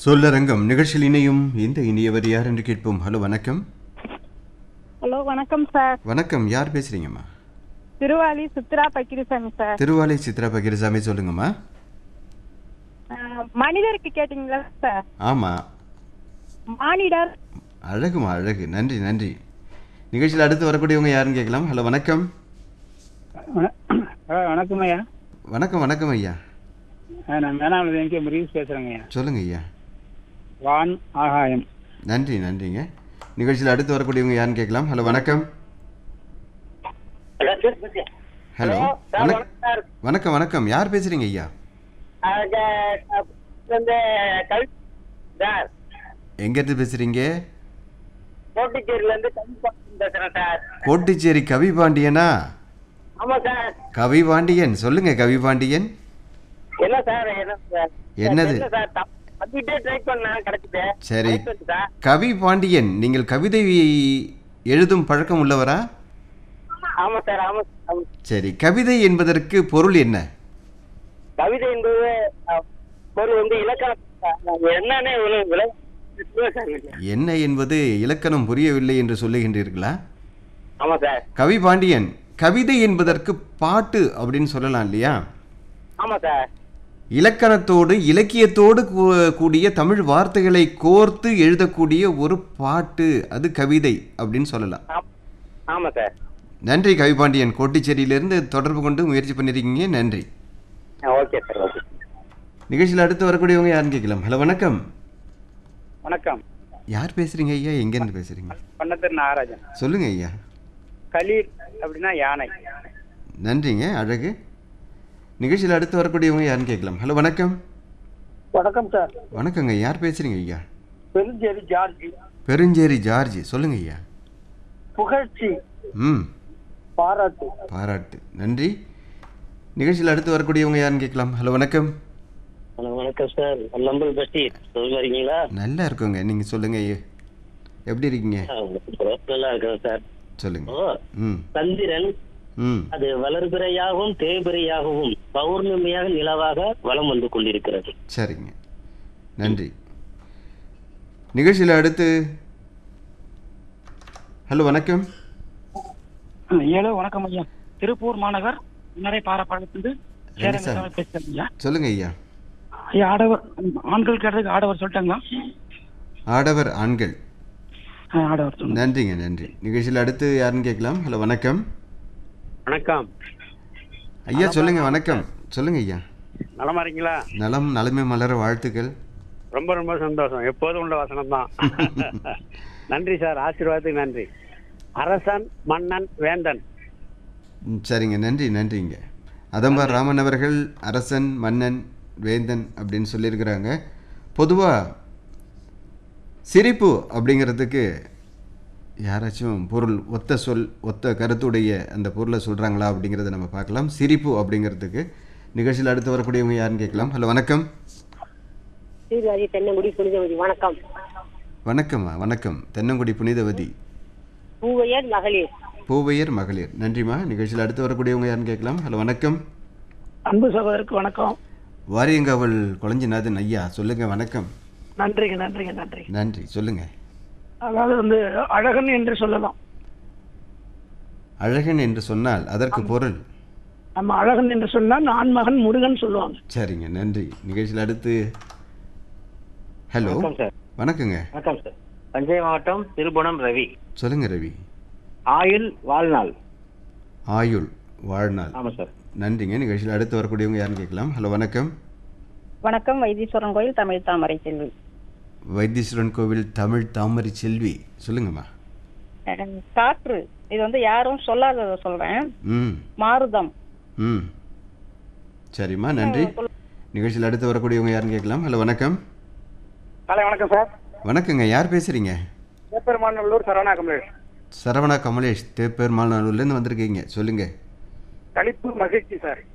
சொல்லரங்கம் நிகழ்ச்சியில் இணையும் இந்த இனியவர் யார் என்று கேட்போம் ஹலோ வணக்கம் ஹலோ வணக்கம் சார் வணக்கம் யார் பேசுறீங்கம்மா திருவாலி சித்ரா பக்கிரிசாமி சார் திருவாலை சித்ரா பகிரசாமி சொல்லுங்கம்மா அஹ், மனிதருக்கு கேட்டீங்களா சார் ஆமாம் மானிடர் அழகுமா அழகு நன்றி நன்றி நிகழ்ச்சியில் அடுத்து வரக்கூடியவங்க யாருன்னு கேட்கலாம் ஹலோ வணக்கம் வண- ஆ, வணக்கம் ஐயா வணக்கம் வணக்கம் ஐயா ஆ, நான் மேனாவில் எங்கே முருகேஷ் பேசுகிறேங்க ஐயா சொல்லுங்க ஐயா வான் ஆகாயம் நன்றி நன்றிங்க நிகழ்ச்சியில் அடுத்து வரக்கூடியவங்க யாருன்னு கேட்கலாம் ஹலோ வணக்கம் ஹலோ வணக்- வணக்கம் வணக்கம் யார் பேசுறீங்க ஐயா சார் எங்கேருந்து பேசுறீங்க கோட்டிச்சேரியில இருந்து கவிபாண்டியன் பேசுறேன் சார் கோட்டிச்சேரி கவி பாண்டியனா ஆமா சார் கவி பாண்டியன் சொல்லுங்க கவி பாண்டியன் என்ன சார் என்ன சார் என்னது? இல்ல சார் தப்- தப்பிட்டே ட்ரை பண்ணேன் கிடைச்சது சரி. கிடைச்சது சார் கவி பாண்டியன் நீங்கள் கவிதை எழுதும் பழக்கம் உள்ளவரா ஆமா சார் ஆமா சார், ஆமா. சரி கவிதை என்பதற்கு பொருள் என்ன கவிதை என்பது அஹ், பொருள் வந்து இலக்கணம் சார். அது என்னன்னு இவ்வளவு விளை சொல்லுங்க சார் எனக்கு. என்ன என்பது இலக்கணம் புரியவில்லை என்று சொல்லுகின்றீர்களா ஆமா சார் கவி பாண்டியன் கவிதை என்பதற்கு பாட்டு அப்படின்னு சொல்லலாம் இல்லையா ஆமா சார் இலக்கணத்தோடு இலக்கியத்தோடு கூ- கூடிய தமிழ் வார்த்தைகளை கோர்த்து எழுதக்கூடிய ஒரு பாட்டு அது கவிதை அப்படின்னு சொல்லலாம் ஆம்- ஆமா சார் நன்றி கவிபாண்டியன் கோட்டிச்சேரியிலிருந்து தொடர்பு கொண்டு முயற்சி பண்ணியிருக்கீங்க நன்றி ஓகே சார் ஓகே நிகழ்ச்சியில் அடுத்து வரக்கூடியவங்க யாருன்னு கேட்கலாம் ஹலோ வணக்கம் வணக்கம் யார் பேசுறீங்க ஐயா எங்கேருந்து பேசுறீங்க பண்ணத்தர் நாகராஜன் சொல்லுங்க ஐயா கலீர் அப்படின்னா யானை நன்றிங்க அழகு நிகழ்ச்சியில் அடுத்து வரக்கூடியவங்க யாருன்னு கேட்கலாம் ஹலோ வணக்கம் வணக்கம் சார் வணக்கங்க யார் பேசுறீங்க ஐயா பெருஞ்சேரி ஜார்ஜி பெருஞ்சேரி ஜார்ஜ் சொல்லுங்க ஐயா புகழ்ச்சி ம் பாராட்டு பாராட்டு நன்றி நிகழ்ச்சியில் அடுத்து வரக்கூடியவங்க யாருன்னு கேட்கலாம் ஹலோ வணக்கம் ஹலோ வணக்கம் சார் நம்பல் பஷீர் சொல்லுங்க இருக்கீங்களா நல்லா இருக்குங்க நீங்கள் சொல்லுங்க ஐயா எப்படி இருக்கீங்க நல்லா இருக்கிறேன் சார் சொல்லுங்க ஓ ம் சந்திரன் ம் அது வளர்பிறையாகவும் தேய்பிறையாகவும் பௌர்ணமியாக நிலவாக வலம் வந்து கொண்டிருக்கிறது சரிங்க நன்றி நிகழ்ச்சியில் அடுத்து ஹலோ வணக்கம் ஏழோ வணக்கம் ஐயா திருப்பூர் மாநகர் நிறைய பாரப்பாளத்திலிருந்து ரெண்டு சார். சேரங்க பேசுறேன் ஐயா சொல்லுங்க ஐயா ஐயா ஆடவர் ஆண்கள் கேட்டதுக்கு ஆடவர் சொல்லிட்டாங்களா ஆடவர் ஆண்கள் ஆ, ஆடவர் சொல்லுங்க நன்றிங்க நன்றி நிகழ்ச்சியில் அடுத்து யாருன்னு கேட்கலாம் ஹலோ வணக்கம் வணக்கம் ஐயா சொல்லுங்க வணக்கம் சொல்லுங்க ஐயா நலமா இருக்கீங்களா நலம் நலமே மலர வாழ்த்துக்கள் ரொம்ப ரொம்ப சந்தோஷம் எப்போதும் உள்ள வசனம் தான் நன்றி சார் ஆசீர்வாதத்துக்கு நன்றி அரசன் மன்னன் வேந்தன் ம், சரிங்க நன்றி நன்றிங்க அதம்பார் ராமன் அவர்கள் அரசன் மன்னன் வேந்தன் அப்படின்னு சொல்லியிருக்கிறாங்க பொதுவாக சிரிப்பு அப்படிங்கிறதுக்கு யாராச்சும் பொருள் ஒத்த சொல் ஒத்த கருத்துடைய அந்த பொருளை சொல்கிறாங்களா அப்படிங்கிறத நம்ம பார்க்கலாம் சிரிப்பு அப்படிங்கிறதுக்கு நிகழ்ச்சியில் அடுத்து வரக்கூடியவங்க யாருன்னு கேட்கலாம் ஹலோ வணக்கம் சீர்காழி தென்னங்குடி புனிதவதி வணக்கம் வணக்கம்மா வணக்கம் தென்னங்குடி புனிதவதி பூவையர் மகளிர் பூவையர் மகளிர் நன்றிம்மா நிகழ்ச்சியில் அடுத்து வரக்கூடியவங்க யாருன்னு கேட்கலாம் ஹலோ வணக்கம் அன்பு சகோதரருக்கு வணக்கம் வாரியங்காவல் குழஞ்சிநாதன் ஐயா சொல்லுங்க வணக்கம் நன்றிங்க நன்றிங்க நன்றி நன்றி சொல்லுங்க அதாவது வந்து அழகன் என்று சொல்லலாம் அழகன் என்று சொன்னால் அதற்கு பொருள் நம்ம அழகன் என்று சொன்னால் ஆண்மகன் முருகன் சொல்லுவாங்க சரிங்க நன்றி நிகழ்ச்சியில் அடுத்து ஹலோ வணக்கம் சார் வணக்கங்க வணக்கம் சார் தஞ்சை மாவட்டம் திருபுவனம் ரவி சொல்லுங்க ரவி ஆயுள் வாழ்நாள் ஆயுள் வாழ்நாள் ஆமா சார் நன்றிங்க நிகழ்ச்சியில் அடுத்து வரக்கூடியவங்க யாருன்னு கேட்கலாம் ஹலோ வணக்கம் வணக்கம் வைத்தீஸ்வரன் கோயில் தமிழ் தாமரை செல்வி வைத்தீஸ்வரன் கோவில் தமிழ் தாமரை செல்வி சொல்லுங்கம்மா அஹ், காற்று இது வந்து யாரும் சொல்லாததை சொல்றேன் ம் மாருதம் ம் சரிம்மா நன்றி நிகழ்ச்சியில் அடுத்து வரக்கூடியவங்க யாருன்னு கேட்கலாம் ஹலோ வணக்கம் காலை வணக்கம் சார் வணக்கங்க யார் பேசுகிறீங்க வேப்பெருமாநல்லூர் சரவணா கமலேஷ் சரவணா கமலேஷ் தேப்பெருமாள் நல்லூர்லேருந்து வந்திருக்கீங்க சொல்லுங்கள் கழிப்பு மகிழ்ச்சி சார்